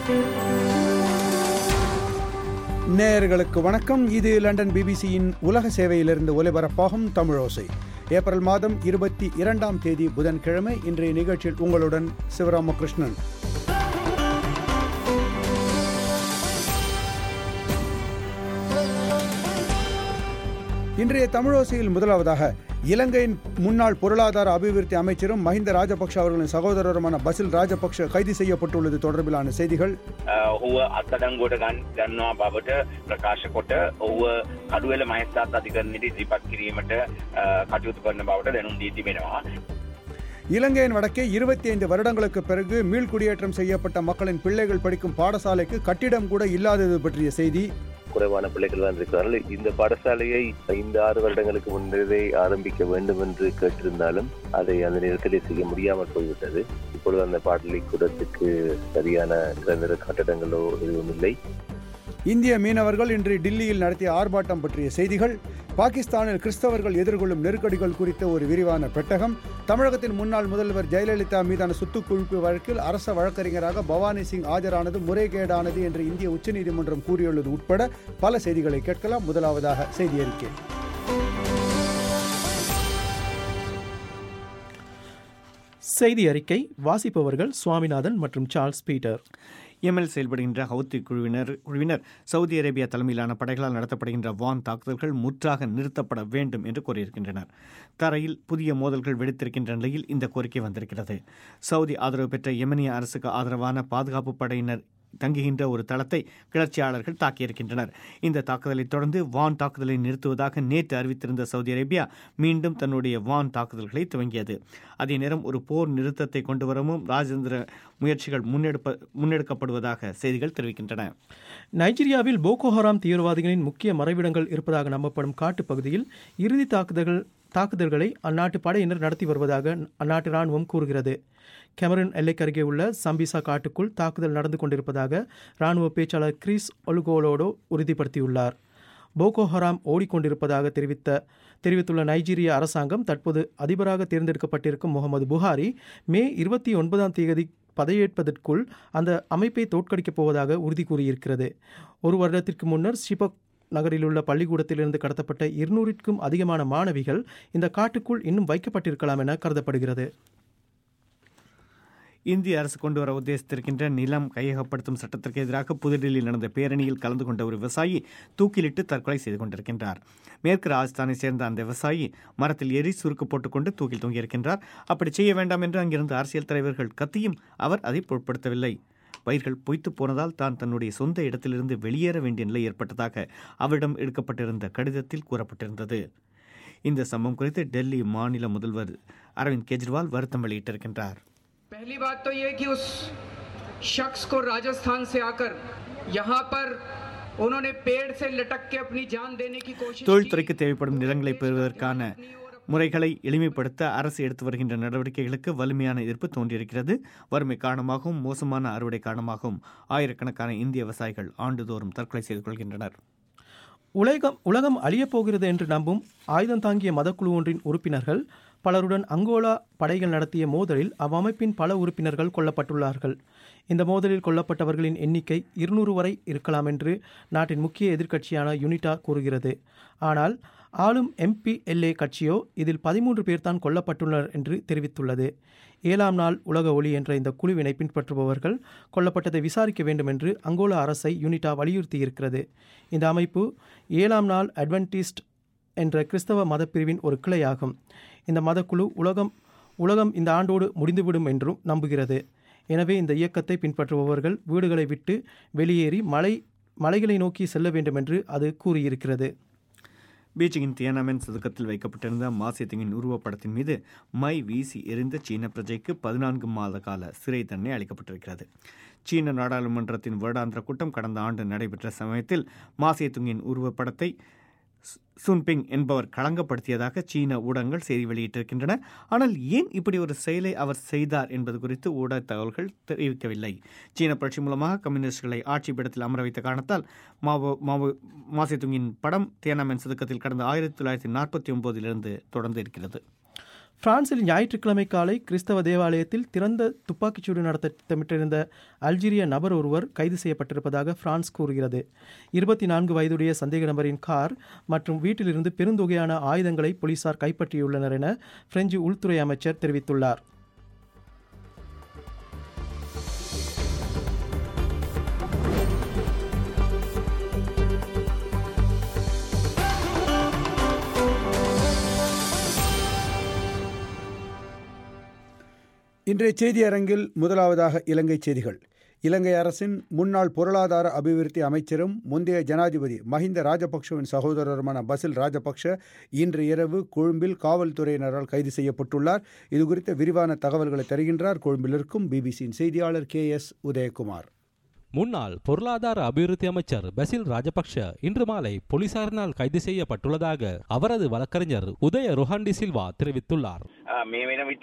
நேயர்களுக்கு வணக்கம் இது லண்டன் பிபிசியின் உலக சேவையிலிருந்து ஒலிபரப்பாகும் தமிழோசை ஏப்ரல் மாதம் இருபத்தி இரண்டாம் தேதி புதன்கிழமை இன்றைய நிகழ்ச்சியில் உங்களுடன் சிவராமகிருஷ்ணன் இன்றைய தமிழோசையில் முதலாவதாக இலங்கையின் முன்னாள் பொருளாதார அபிவிருத்தி அமைச்சரும் மஹிந்த ராஜபக்ஷ அவர்களின் சகோதரருமான பசில் ராஜபக்ஷ கைது செய்யப்பட்டுள்ளது தொடர்பிலான செய்திகள் ඔහුව අත්අඩංගුවට ගන්- ගන්නවා බවට ප්‍රකාශ කොට ඔහුව කඩුවෙල මහස්ථාත් අධිකරණයට ඉදිරිපත් කිරීමට අ, කටයුතු කරන බවට දැනුම් දී තිබෙනවා. இலங்கையின் வடக்கே இருபத்தி ஐந்து வருடங்களுக்கு பிறகு மீள்குடியேற்றம் செய்யப்பட்ட மக்களின் பிள்ளைகள் படிக்கும் பாடசாலைக்கு கட்டிடம் கூட இல்லாதது பற்றிய செய்தி குறைவான பிள்ளைகள் தான் இருக்கிறார்கள் இந்த பாடசாலையை ஐந்து ஆறு வருடங்களுக்கு முன்னரே ஆரம்பிக்க வேண்டும் என்று கேட்டிருந்தாலும் அதை அந்த நேரத்திலே செய்ய முடியாமல் போய்விட்டது இப்பொழுது அந்த பள்ளிக்கூடத்துக்கு சரியான நிரந்தர கட்டடங்களோ எதுவும் இல்லை இந்திய மீனவர்கள் இன்று டில்லியில் நடத்திய ஆர்ப்பாட்டம் பற்றிய செய்திகள் பாகிஸ்தானில் கிறிஸ்தவர்கள் எதிர்கொள்ளும் நெருக்கடிகள் குறித்த ஒரு விரிவான பெட்டகம் தமிழகத்தின் முன்னாள் முதல்வர் ஜெயலலிதா மீதான சொத்து குவிப்பு வழக்கில் அரச வழக்கறிஞராக பவானி சிங் ஆஜரானது முறைகேடானது என்று இந்திய உச்சநீதிமன்றம் கூறியுள்ளது உட்பட பல செய்திகளை கேட்கலாம் முதலாவதாக செய்தி அறிக்கை செய்தி அறிக்கை வாசிப்பவர்கள் சுவாமிநாதன் மற்றும் சார்ல்ஸ் பீட்டர் யெமனில் செயல்படுகின்ற ஹவுத்தி குழுவினர் குழுவினர் சவுதி அரேபியா தலைமையிலான படைகளால் நடத்தப்படுகின்ற வான் தாக்குதல்கள் முற்றாக நிறுத்தப்பட வேண்டும் என்று கூறியிருக்கின்றனர் தரையில் புதிய மோதல்கள் வெடித்திருக்கின்ற நிலையில் இந்த கோரிக்கை வந்திருக்கிறது சவுதி ஆதரவு பெற்ற யெமனிய அரசுக்கு ஆதரவான பாதுகாப்பு படையினர் தங்குகின்ற ஒரு தளத்தை கிளர்ச்சியாளர்கள் தாக்கியிருக்கின்றனர் இந்த தாக்குதலைத் தொடர்ந்து வான் தாக்குதலை நிறுத்துவதாக நேற்று அறிவித்திருந்த சவுதி அரேபியா மீண்டும் தன்னுடைய வான் தாக்குதல்களை துவங்கியது அதே நேரம் ஒரு போர் நிறுத்தத்தை கொண்டு வரவும் ராஜேந்திர முயற்சிகள் முன்னெடுப்ப முன்னெடுக்கப்படுவதாக செய்திகள் தெரிவிக்கின்றன நைஜீரியாவில் போகோ ஹராம் தீவிரவாதிகளின் முக்கிய மறைவிடங்கள் இருப்பதாக நம்பப்படும் காட்டுப் பகுதியில் இறுதி தாக்குதல்கள் தாக்குதல்களை அந்நாட்டு படையினர் நடத்தி வருவதாக அந்நாட்டு ராணுவம் கூறுகிறது கெமரன் எல்லைக்கு அருகே உள்ள சம்பிசா காட்டுக்குள் தாக்குதல் நடந்து கொண்டிருப்பதாக ராணுவ பேச்சாளர் கிறிஸ் ஒலுகோலோடோ உறுதிப்படுத்தியுள்ளார் போகோ ஹராம் ஓடிக்கொண்டிருப்பதாக தெரிவித்த தெரிவித்துள்ள நைஜீரிய அரசாங்கம் தற்போது அதிபராக தேர்ந்தெடுக்கப்பட்டிருக்கும் முகமது புகாரி மே இருபத்தி ஒன்பதாம் தேதி பதவியேற்பதற்குள் அந்த அமைப்பை தோற்கடிக்கப் போவதாக உறுதி கூறியிருக்கிறது ஒரு வருடத்திற்கு முன்னர் ஷிபக் நகரிலுள்ள பள்ளிக்கூடத்திலிருந்து கடத்தப்பட்ட இருநூறுக்கும் அதிகமான மாணவிகள் இந்த காட்டுக்குள் இன்னும் வைக்கப்பட்டிருக்கலாம் என கருதப்படுகிறது இந்திய அரசு கொண்டு வர உத்தேசித்திருக்கின்ற நிலம் கையகப்படுத்தும் சட்டத்திற்கு எதிராக புதுடில்லியில் நடந்த பேரணியில் கலந்து கொண்ட ஒரு விவசாயி தூக்கிலிட்டு தற்கொலை செய்து கொண்டிருக்கின்றார் மேற்கு ராஜஸ்தானை சேர்ந்த அந்த விவசாயி மரத்தில் ஏறி சுருக்கு போட்டுக்கொண்டு தூக்கில் தொங்கியிருக்கின்றார் அப்படி செய்ய வேண்டாம் என்று அங்கிருந்த அரசியல் தலைவர்கள் கத்தியும் அவர் அதை பொருட்படுத்தவில்லை பயிர்கள் பொய்த்து போனதால் தான் தன்னுடைய சொந்த இடத்திலிருந்து வெளியேற வேண்டிய நிலை ஏற்பட்டதாக அவரிடம் எடுக்கப்பட்டிருந்த கடிதத்தில் கூறப்பட்டிருந்தது இந்த சம்பவம் குறித்து டெல்லி மாநில முதல்வர் அரவிந்த் கெஜ்ரிவால் வருத்தம் வெளியிட்டிருக்கின்றார் पहली बात तो ये कि उस शख्स को राजस्थान से आकर यहाँ पर उन्होंने पेड़ से लटक के अपनी जान देने की कोशिश की தொழில்துறைக்கு தேவைப்படும் நிலங்களை பெறுவதற்கான முறைகளை எளிமைப்படுத்த அரசு எடுத்து வருகின்ற நடவடிக்கைகளுக்கு வலிமையான எதிர்ப்பு தோன்றியிருக்கிறது வறுமை காரணமாகவும் மோசமான அறுவடை காரணமாகவும் ஆயிரக்கணக்கான இந்திய விவசாயிகள் ஆண்டுதோறும் தற்கொலை செய்து கொள்கின்றனர் உலகம் உலகம் அழியப் போகிறது என்று நம்பும் ஆயுதம் தாங்கிய மதக்குழு ஒன்றின் உறுப்பினர்கள் பலருடன் அங்கோலா படைகள் நடத்திய மோதலில் அவ்வமைப்பின் பல உறுப்பினர்கள் கொல்லப்பட்டுள்ளார்கள் இந்த மோதலில் கொல்லப்பட்டவர்களின் எண்ணிக்கை இருநூறு வரை இருக்கலாம் என்று நாட்டின் முக்கிய எதிர்க்கட்சியான யுனிட்டா கூறுகிறது ஆனால் ஆளும் எம்பிஎல்ஏ கட்சியோ இதில் பதிமூன்று பேர் தான் கொல்லப்பட்டுள்ளனர் என்று தெரிவித்துள்ளது ஏழாம் நாள் உலக ஒளி என்ற இந்த குழுவினை பின்பற்றுபவர்கள் கொல்லப்பட்டதை விசாரிக்க வேண்டும் என்று அங்கோலா அரசை யுனிட்டா வலியுறுத்தியிருக்கிறது இந்த அமைப்பு ஏழாம் நாள் அட்வென்டிஸ்ட் என்ற கிறிஸ்தவ மதப்பிரிவின் ஒரு கிளையாகும் இந்த மதக்குழு உலகம் உலகம் இந்த ஆண்டோடு முடிந்துவிடும் என்றும் நம்புகிறது எனவே இந்த இயக்கத்தை பின்பற்றுபவர்கள் வீடுகளை விட்டு வெளியேறி மலை மலைகளை நோக்கி செல்ல வேண்டும் என்று அது கூறியிருக்கிறது பீச்சிங்கின் தியானமென் சதுக்கத்தில் வைக்கப்பட்டிருந்த மாசியத்திங்கின் உருவப்படத்தின் மீது மை வீசி எறிந்த சீன பிரஜைக்கு பதினான்கு மாத கால சிறை தண்டனை அளிக்கப்பட்டிருக்கிறது சீன நாடாளுமன்றத்தின் வருடாந்திர கூட்டம் கடந்த ஆண்டு நடைபெற்ற சமயத்தில் மாசியத்துங்கின் உருவப்படத்தை சு- சுன்பிங் என்பவர் களங்கப்படுத்தியதாக சீன ஊடகங்கள் செய்தி வெளியிட்டிருக்கின்றன ஆனால் ஏன் இப்படி ஒரு செயலை அவர் செய்தார் என்பது குறித்து ஊடக தகவல்கள் தெரிவிக்கவில்லை சீன புரட்சி மூலமாக கம்யூனிஸ்டுகளை ஆட்சி பீடத்தில் அமர வைத்த காரணத்தால் மாவோ மாவோ மாசித்துங்கின் படம் தியானமென் சதுக்கத்தில் கடந்த ஆயிரத்தி தொள்ளாயிரத்தி நாற்பத்தி ஒன்பதிலிருந்து தொடர்ந்து இருக்கிறது பிரான்சில் ஞாயிற்றுக்கிழமை காலை கிறிஸ்தவ தேவாலயத்தில் திறந்த துப்பாக்கிச்சூடு நடத்த திட்டமிட்டிருந்த அல்ஜீரிய நபர் ஒருவர் கைது செய்யப்பட்டிருப்பதாக பிரான்ஸ் கூறுகிறது இருபத்தி நான்கு வயதுடைய சந்தேக நபரின் கார் மற்றும் வீட்டிலிருந்து பெருந்தொகையான ஆயுதங்களை போலீசார் கைப்பற்றியுள்ளனர் என பிரெஞ்சு உள்துறை அமைச்சர் தெரிவித்துள்ளார் இன்றைய செய்தி அரங்கில் முதலாவதாக இலங்கை செய்திகள் இலங்கை அரசின் முன்னாள் பொருளாதார அபிவிருத்தி அமைச்சரும் முந்தைய ஜனாதிபதி மஹிந்த ராஜபக்ஷவின் சகோதரருமான பசில் ராஜபக்ஷ இன்று இரவு கொழும்பில் காவல்துறையினரால் கைது செய்யப்பட்டுள்ளார் இதுகுறித்த விரிவான தகவல்களை தருகின்றார் கொழும்பில் இருக்கும் பிபிசியின் செய்தியாளர் கே எஸ் உதயகுமார் முன்னாள் பொருளாதார அபிவிருத்தி அமைச்சர் பசில் ராஜபக்ஷ இன்று மாலை போலீசாரினால் கைது செய்யப்பட்டுள்ளதாக அவரது வழக்கறிஞர் உதய ருஹாண்டி சில்வா தெரிவித்துள்ளார் මේ වෙන විට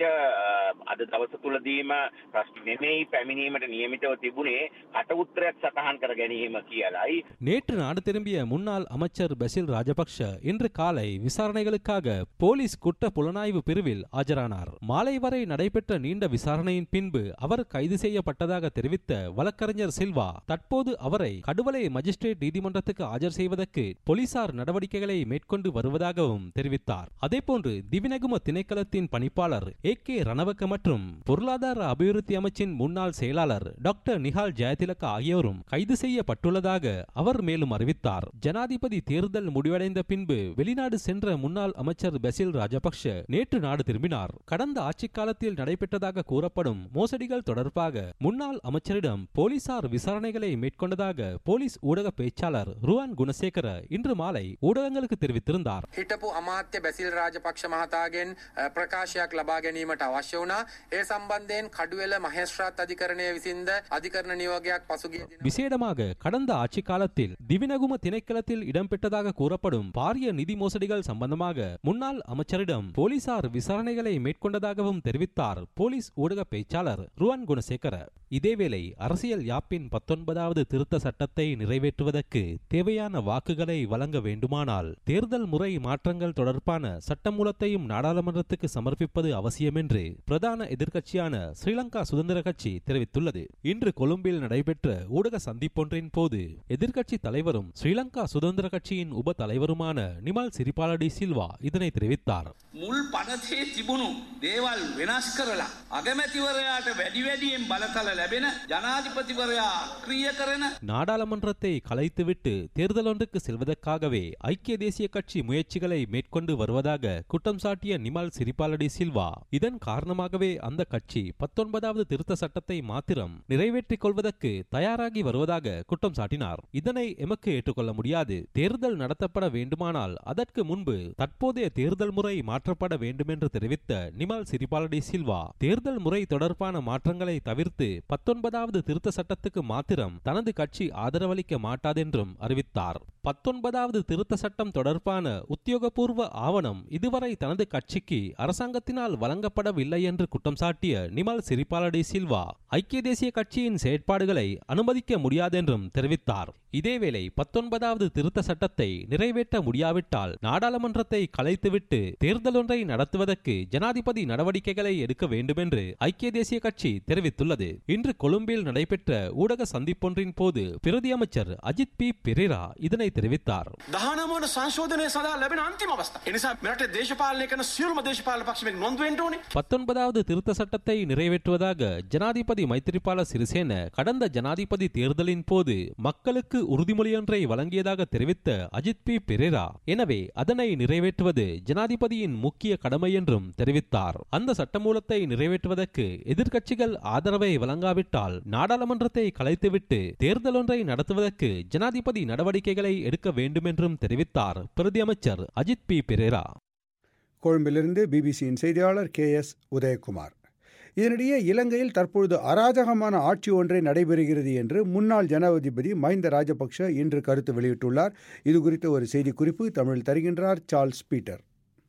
අද දවස තුළදීම ප්‍රශ්න නෙමෙයි පැමිණීමට නියමිතව තිබුණේ කට උත්තරයක් සටහන් කර ගැනීම කියලයි. நேற்று நாடு திரும்பிய முன்னாள் அமைச்சர் பசில் ராஜபக்ஷ இன்று காலை விசாரணைகளுக்காக போலீஸ் குற்ற புலனாய்வு பிரிவில் ஆஜரானார் மாலை வரை நடைபெற்ற நீண்ட விசாரணையின் பின்பு அவர் கைது செய்யப்பட்டதாக தெரிவித்த வழக்கறிஞர் சில்வா தற்போது அவரை கடுவலை மஜிஸ்ட்ரேட் நீதிமன்றத்துக்கு ஆஜர் செய்வதற்கு போலீசார் நடவடிக்கைகளை மேற்கொண்டு வருவதாகவும் தெரிவித்தார் அதேபோன்று திவினகும திணைக்களத்தின் பணிப்பாளர் ஏ கே ரணவக்க மற்றும் பொருளாதார அபிவிருத்தி அமைச்சின் முன்னாள் செயலாளர் டாக்டர் நிஹால் ஜெயதிலக ஆகியோரும் கைது செய்யப்பட்டுள்ளதாக அவர் மேலும் அறிவித்தார் ஜனாதிபதி தேர்தல் முடிவடைந்த பின்பு வெளிநாடு சென்ற முன்னாள் அமைச்சர் பெசில் ராஜபக்ஷ நேற்று நாடு திரும்பினார் கடந்த ஆட்சிக் காலத்தில் நடைபெற்றதாக கூறப்படும் மோசடிகள் தொடர்பாக முன்னாள் அமைச்சரிடம் போலீசார் விசாரணைகளை மேற்கொண்டதாக போலீஸ் ஊடக பேச்சாளர் ருவான் குணசேகர இன்று மாலை ஊடகங்களுக்கு தெரிவித்திருந்தார் හිටපු අමාත්‍ය බැසිල් රාජපක්ෂ මහතාගෙන් අ, ප්‍රකාශයක් ලබා ගැනීමට අවශ්‍ය වුණා. ඒ සම්බන්ධයෙන් කඩුවෙල මහේස්ත්‍රාත් අධිකරණය විසින්ද අධිකරණ නියෝගයක් පසුගිය දින விசேடமாக கடந்த ஆட்சி காலத்தில் திவினகும திணைக்களத்தில் இடம்பெற்றதாக கூறப்படும் பாரிய நிதி மோசடிகள் சம்பந்தமாக முன்னாள் அமைச்சரிடம் போலீசார் விசாரணைகளை மேற்கொண்டதாகவும் தெரிவித்தார் போலீஸ் ஊடக பேச்சாளர் ருவான் குணசேகர இதேவேளை அரசியல் யாப்பின் பத்தொன்பதாவது திருத்த சட்டத்தை நிறைவேற்றுவதற்கு தேவையான வாக்குகளை வழங்க வேண்டுமானால் தேர்தல் முறை மாற்றங்கள் தொடர்பான சட்டமூலத்தையும் நாடாளுமன்றத்துக்கு சமர்ப்பிப்பது அவசியம் என்று பிரதான எதிர்க்கட்சியான ஸ்ரீலங்கா சுதந்திர கட்சி தெரிவித்துள்ளது இன்று கொழும்பில் நடைபெற்ற ஊடக சந்திப்பொன்றின் போது எதிர்க்கட்சி தலைவரும் ஸ்ரீலங்கா சுதந்திர கட்சியின் உப தலைவருமான நிமல் சிரிபாலடி சில்வா இதனை தெரிவித்தார் මුල් පනතේ තිබුණු දේවල් වෙනස් කරලා අගමැතිවරයාට වැඩි වැඩියෙන් බලතල ලැබෙන ජනාධිපතිවරයා ක්‍රිය කරන நாடாளுமன்றத்தை கலைத்துவிட்டு தேர்தல் ஒன்றுக்கு செல்வதற்காகவே ஐக்கிய தேசிய கட்சி முயற்சிகளை மேற்கொண்டு வருவதாக குற்றம் சாட்டிய நிமல் சிரிபாலடி சில்வா இதன் காரணமாகவே அந்த கட்சி பத்தொன்பதாவது திருத்த சட்டத்தை மாத்திரம் நிறைவேற்றிக் கொள்வதற்கு தயாராகி வருவதாக குற்றம் சாட்டினார் இதனை எமக்கு ஏற்றுக்கொள்ள முடியாது தேர்தல் நடத்தப்பட வேண்டுமானால் அதற்கு முன்பு தற்போதைய தேர்தல் முறை மாற்றப்பட வேண்டுமென்று தெரிவித்த நிமல் சிரிபாலடி சில்வா தேர்தல் முறை தொடர்பான மாற்றங்களை தவிர்த்து பத்தொன்பதாவது திருத்த சட்டத்துக்கு மாத்திரம் தனது கட்சி ஆதரவளிக்க மாட்டாதென்றும் அறிவித்தார் பத்தொன்பதாவது திருத்த சட்டம் தொடர்பான உத்தியோகபூர்வ ஆவணம் இதுவரை தனது கட்சிக்கு அரசாங்கத்தினால் வழங்கப்படவில்லை என்று குற்றம் சாட்டிய நிமல் சிரிபாலடி சில்வா ஐக்கிய தேசிய கட்சியின் செயற்பாடுகளை அனுமதிக்க முடியாதென்றும் தெரிவித்தார் இதேவேளை பத்தொன்பதாவது திருத்த சட்டத்தை நிறைவேற்ற முடியாவிட்டால் நாடாளுமன்றத்தை கலைத்துவிட்டு தேர்தல் ஒன்றை நடத்துவதற்கு ஜனாதிபதி நடவடிக்கைகளை எடுக்க வேண்டுமென்று ஐக்கிய தேசிய கட்சி தெரிவித்துள்ளது இன்று கொழும்பில் நடைபெற்ற ஊடக சந்திப்பொன்றின் போது பிரதி அமைச்சர் அஜித் பி பெரேரா இதனை தெரிவித்தார் දහනමට සංශෝධනය සඳහා ලැබෙන අන්තිම අවස්ථා. එනිසා මෙරට දේශපාලනය කරන සියලුම දේශපාලන පක්ෂමෙන් නොන්දු වෙන්න ඕනේ. பத்தொன்பதாவது திருத்த சட்டத்தை நிறைவேற்றுவதாக ஜனாதிபதி மைத்திரிபால சிறிசேன கடந்த ஜனாதிபதி தேர்தலின் போது மக்களுக்கு உறுதிமொழியொன்றை வழங்கியதாக தெரிவித்த அஜித் பி பெரேரா எனவே அதனை நிறைவேற்றுவது ஜனாதிபதியின் முக்கிய கடமை என்றும் தெரிவித்தார் அந்த சட்டமூலத்தை நிறைவேற்றுவதற்கு எதிர்க்கட்சிகள் ஆதரவை வழங்காவிட்டால் நாடாளுமன்றத்தை கலைத்துவிட்டு தேர்தல் ஒன்றை நடத்துவதற்கு ஜனாதிபதி நடவடிக்கைகளை எடுக்க வேண்டுமென்றும் தெரிவித்தார் பிரதி அமைச்சர் அஜித் பி பெரேரா கொழும்பிலிருந்து பிபிசியின் செய்தியாளர் கே எஸ் உதயகுமார் இதனிடையே இலங்கையில் தற்பொழுது அராஜகமான ஆட்சி ஒன்றே நடைபெறுகிறது என்று முன்னாள் ஜனாதிபதி மஹிந்த ராஜபக்ஷ இன்று கருத்து வெளியிட்டுள்ளார் இது குறித்த ஒரு செய்திக்குறிப்பு தமிழில் தருகின்றார் சார்ல்ஸ் பீட்டர்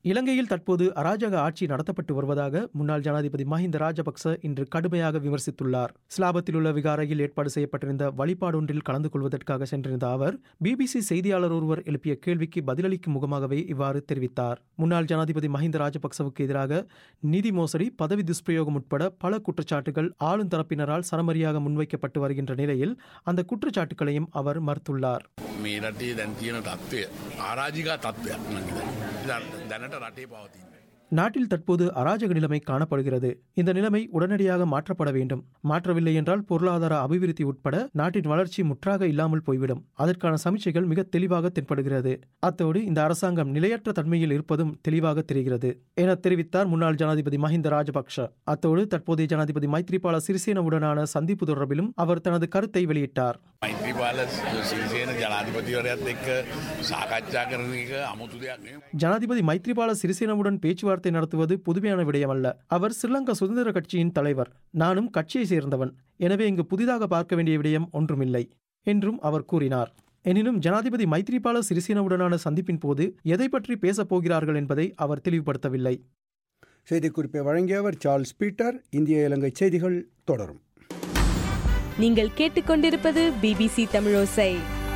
இலங்கையில் தற்போது அராஜக ஆட்சி நடத்தப்பட்டு வருவதாக முன்னாள் ஜனாதிபதி மஹிந்த ராஜபக்ச இன்று கடுமையாக விமர்சித்துள்ளார் ஸ்லாபத்தில் உள்ள விகாரையில் ஏற்பாடு செய்யப்பட்டிருந்த வழிபாடொன்றில் கலந்து கொள்வதற்காக சென்றிருந்த அவர் பிபிசி செய்தியாளர் ஒருவர் எழுப்பிய கேள்விக்கு பதிலளிக்கும் முகமாகவே இவ்வாறு தெரிவித்தார் முன்னாள் ஜனாதிபதி மஹிந்த ராஜபக்சவுக்கு எதிராக நிதி மோசடி பதவி துஷ்பிரயோகம் உட்பட பல குற்றச்சாட்டுகள் ஆளும் தரப்பினரால் சரமரியாக முன்வைக்கப்பட்டு வருகின்ற நிலையில் அந்த குற்றச்சாட்டுகளையும் அவர் மறுத்துள்ளார் මේ රටේ දැන් තියෙන තත්ත්වය ආරාජිකා තත්ත්වයක් මං දැනට රටේ පවතින්න. நாட்டில் தற்போது அராஜக நிலைமை காணப்படுகிறது இந்த நிலைமை உடனடியாக மாற்றப்பட வேண்டும் மாற்றவில்லை என்றால் பொருளாதார அபிவிருத்தி உட்பட நாட்டின் வளர்ச்சி முற்றாக இல்லாமல் போய்விடும் அதற்கான சமீட்சைகள் மிக தெளிவாக தென்படுகிறது அத்தோடு இந்த அரசாங்கம் நிலையற்ற தன்மையில் இருப்பதும் தெளிவாக தெரிகிறது என தெரிவித்தார் முன்னாள் ஜனாதிபதி மஹிந்த ராஜபக்ஷ அத்தோடு தற்போதைய ஜனாதிபதி மைத்ரிபால சிறிசேனவுடனான சந்திப்பு தொடர்பிலும் அவர் தனது கருத்தை வெளியிட்டார் මෛත්‍රීපාල සිරිසේන ජනාධිපතිවරයත් එක්ක සාකච්ඡා කරන එක අමුතු දෙයක් නෙවෙයි. ஜனாதிபதி மைத்ரிபால சிறிசேனவுடன் பேச்சுவார்த்தை நடத்துவது புதுமையான விடயமல்ல அவர் ஸ்ரீலங்கா சுதந்திர கட்சியின் தலைவர் நானும் கட்சியை சேர்ந்தவன் எனவே இங்கு புதிதாக பார்க்க வேண்டிய விடயம் ஒன்றுமில்லை என்றும் அவர் கூறினார் எனினும் ஜனாதிபதி மைத்ரிபால சிறிசேனவுடனான சந்திப்பின் போது எதை பற்றி பேசப் போகிறார்கள் என்பதை அவர் தெளிவுபடுத்தவில்லை செய்திக்குறிப்பை வழங்கியவர் சார்ல்ஸ் பீட்டர் இந்திய இலங்கை செய்திகள் தொடரும் நீங்கள் கேட்டுக்கொண்டிருப்பது பிபிசி தமிழோசை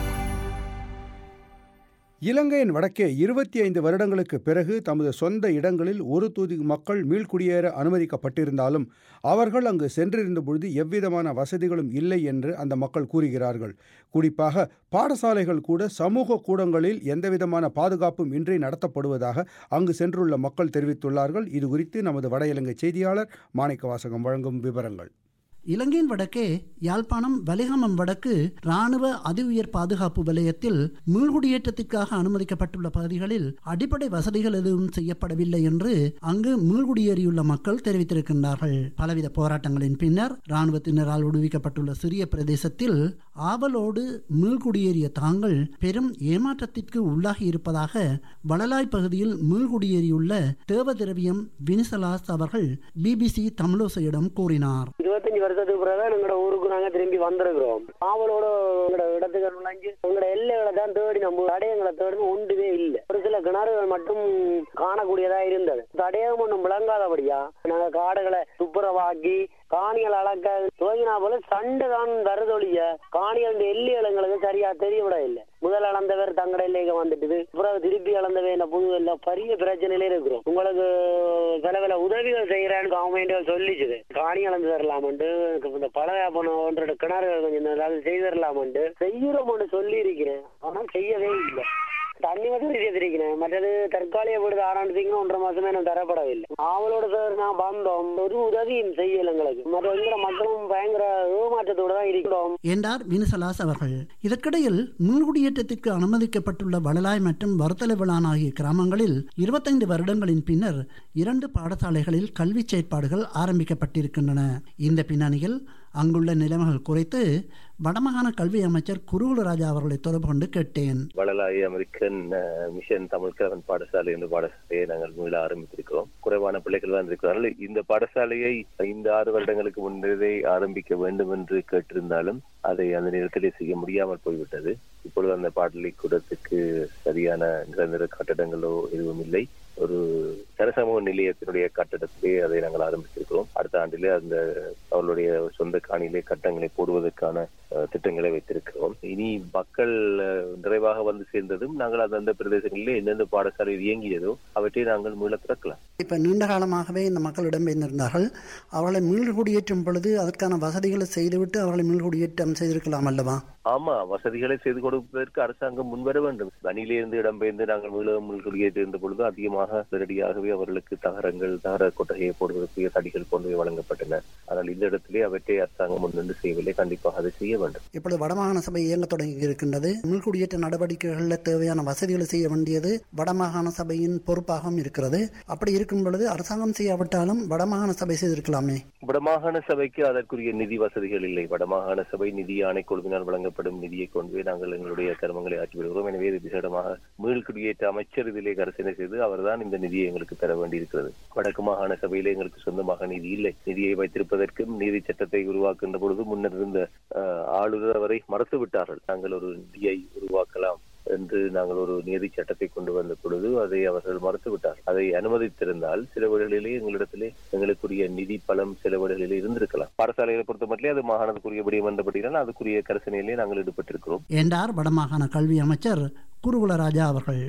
இலங்கையின் வடக்கே இருபத்தி ஐந்து வருடங்களுக்கு பிறகு தமது சொந்த இடங்களில் ஒரு தூதி மக்கள் மீள்குடியேற அனுமதிக்கப்பட்டிருந்தாலும் அவர்கள் அங்கு சென்றிருந்த பொழுது எவ்விதமான வசதிகளும் இல்லை என்று அந்த மக்கள் கூறுகிறார்கள் குறிப்பாக பாடசாலைகள் கூட சமூக கூடங்களில் எந்தவிதமான பாதுகாப்பும் இன்றி நடத்தப்படுவதாக அங்கு சென்றுள்ள மக்கள் தெரிவித்துள்ளார்கள் இது குறித்து நமது வட இலங்கை செய்தியாளர் மாணிக்க வாசகம் வழங்கும் விவரங்கள் இலங்கையின் வடக்கே யாழ்ப்பாணம் வலிகாமம் வடக்கு இராணுவ அதிஉயர் பாதுகாப்பு வலயத்தில் மீள்குடியேற்றத்திற்காக அனுமதிக்கப்பட்டுள்ள பகுதிகளில் அடிப்படை வசதிகள் எதுவும் செய்யப்படவில்லை என்று அங்கு மீள்குடியேறியுள்ள மக்கள் தெரிவித்திருக்கின்றார்கள் பலவித போராட்டங்களின் பின்னர் இராணுவத்தினரால் விடுவிக்கப்பட்டுள்ள சிறிய பிரதேசத்தில் ஆவலோடு மீள்குடியேறிய தாங்கள் பெரும் ஏமாற்றத்திற்கு உள்ளாகி இருப்பதாக வளலாய் பகுதியில் மீள்குடியேறியுள்ள தேவதிரவியம் வினிசலாஸ் அவர்கள் பிபிசி தமிழோசையிடம் கூறினார் இருபத்தஞ்சு வருஷத்துக்கு பிறகு எங்களோட ஊருக்கு நாங்க திரும்பி வந்திருக்கிறோம் ஆவலோட எங்களோட இடத்துக்கு நுழைஞ்சு எங்களோட எல்லைகளை தான் தேடி நம்ம தடயங்களை தேடி ஒன்றுமே இல்லை ஒரு சில கிணறுகள் மட்டும் காணக்கூடியதா இருந்தது தடயம் ஒன்றும் விளங்காதபடியா நாங்க காடுகளை துப்புரவாக்கி காணிகள் அளக்க துவங்கினா போல சண்டை தான் வருதொழிய காணிகள் எல்லைகள் எங்களுக்கு சரியா தெரியவிட இல்லை முதல் அளந்தவர் தங்கட எல்லைக்கு வந்துட்டு பிறகு திருப்பி அளந்தவே இந்த புது எல்லாம் பெரிய பிரச்சனையில இருக்கிறோம் உங்களுக்கு சில பல உதவிகள் செய்யறேன்னு கவர்மெண்ட் சொல்லிச்சுது காணி அளந்து தரலாமண்டு இந்த பழைய போன ஒன்றரை கிணறுகள் கொஞ்சம் ஏதாவது செய்து தரலாமண்டு செய்யறோம்னு சொல்லி இருக்கிறேன் ஆனா செய்யவே இல்லை தண்ணி மட்டும் செய்திருக்கிறேன் மற்றது தற்காலிக வீடு ஆரம்பித்தீங்கன்னா ஒன்றரை மாசமே எனக்கு தரப்படவில்லை அவளோட சார் நான் வந்தோம் ஒரு உதவியும் செய்யல எங்களுக்கு மற்ற எங்கிற மக்களும் பயங்கர ஏமாற்றத்தோட தான் இருக்கிறோம் என்றார் வினிசலாஸ் அவர்கள் இதற்கிடையில் மீள்குடியேற்றத்திற்கு அனுமதிக்கப்பட்டுள்ள வளலாய் மற்றும் வருத்தலை விளான் ஆகிய கிராமங்களில் இருபத்தைந்து வருடங்களின் பின்னர் இரண்டு பாடசாலைகளில் கல்வி செயற்பாடுகள் ஆரம்பிக்கப்பட்டிருக்கின்றன இந்த பின்னணியில் அங்குள்ள நிலைமைகள் குறித்து வடமாகாண கல்வி அமைச்சர் குருகுலராஜா அவர்களை தொடர்பு கொண்டு கேட்டேன் Valalai American uh, mission Tamil கலவன் பாடசாலை என்ற பாடசாலையை நாங்கள் மீள ஆரம்பித்திருக்கிறோம் குறைவான பிள்ளைகள் தான் இருக்கிறார்கள் இந்த பாடசாலையை இந்த ஆறு வருடங்களுக்கு முன்னரே ஆரம்பிக்க வேண்டும் என்று கேட்டிருந்தாலும் அதை அந்த நேரத்திலே செய்ய முடியாமல் போய்விட்டது இப்பொழுது அந்த பாடலிக்கூடத்துக்கு சரியான நிரந்தர கட்டடங்களோ எதுவும் இல்லை ஒரு ஜனசமூக நிலையத்தினுடைய கட்டடத்திலே அதை நாங்கள் ஆரம்பித்திருக்கிறோம் அடுத்த ஆண்டிலே அந்த அவர்களுடைய சொந்த காணியிலே கட்டங்களை போடுவதற்கான அஹ், திட்டங்களை வைத்திருக்கிறோம் இனி மக்கள் அஹ், நிறைவாக வந்து சேர்ந்ததும் நாங்கள் அந்தந்த பிரதேசங்களிலே எந்தெந்த பாடசாலை இயங்கியதோ அவற்றை நாங்கள் மீள திறக்கலாம் இப்ப நீண்ட காலமாகவே இந்த மக்கள் இடம்பெயர்ந்திருந்தார்கள் அவர்களை மீள்குடியேற்றும் பொழுது அதற்கான வசதிகளை செய்துவிட்டு அவர்களை மீள்குடியேற்றம் செய்திருக்கலாம் அல்லவா ஆமா வசதிகளை செய்து கொடுப்பதற்கு அரசாங்கம் முன்வர வேண்டும் தனியிலிருந்து இடம்பெயர்ந்து நாங்கள் மீள குடியேற்றிருந்த பொழுது அதிகமாக நேரடியாகவே அவர்களுக்கு தகரங்கள் தகர கொட்டகையை போடுவதற்கு தடிகள் போன்றவை வழங்கப்பட்டன ஆனால் இந்த இடத்திலே அவற்றை அரசாங்கம் முன்னின்று செய்யவில்லை கண்டிப்பாக அதை செய்ய வேண்டும் இப்பொழுது வடமாகாண சபை இயங்க தொடங்கி இருக்கின்றது மீள்குடியேற்ற நடவடிக்கைகளில் தேவையான வசதிகளை செய்ய வேண்டியது வடமாகாண சபையின் பொறுப்பாகவும் இருக்கிறது அப்படி இருக்கும் பொழுது அரசாங்கம் செய்யாவிட்டாலும் வடமாகாண சபை செய்திருக்கலாமே வடமாகாண சபைக்கு அதற்குரிய நிதி வசதிகள் இல்லை வடமாகாண சபை நிதி ஆணைக்குழுவினால் வழங்கப்படும் நிதியை கொண்டு நாங்கள் எங்களுடைய கர்மங்களை ஆற்றி வருகிறோம் எனவே இது விசேடமாக மீள்குடியேற்ற அமைச்சர் இதிலே கரிசனை செய்து அவர்தான் இந்த நிதியை எங்களுக்கு தர வேண்டியிருக்கிறது வடக்கு மாகாண சபையிலே எங்களுக்கு சொந்தமாக நிதி இல்லை நிதியை வைத்திருப்பதற்கும் நீதி சட்டத்தை உருவாக்குகின்ற பொழுது முன்னர் இருந்த அஹ், ஆளுநர் அவரை மறுத்து விட்டார்கள் நாங்கள் ஒரு நிதியை உருவாக்கலாம் என்று நாங்கள் ஒரு நீதி சட்டத்தை கொண்டு வந்த பொழுது அதை அவர்கள் மறுத்துவிட்டார் அதை அனுமதித்திருந்தால் சில வேளைகளிலே எங்களிடத்திலே எங்களுக்குரிய நிதி பலம் சில வேளைகளிலே இருந்திருக்கலாம் பாடசாலைகளை பொறுத்த மட்டும் அது மாகாணத்துக்குரிய விடயம் என்றபடியால் அதுக்குரிய கரிசனையிலே நாங்கள் ஈடுபட்டிருக்கிறோம் என்றார் வடமாகாண கல்வி அமைச்சர் குருகுலராஜா அவர்கள்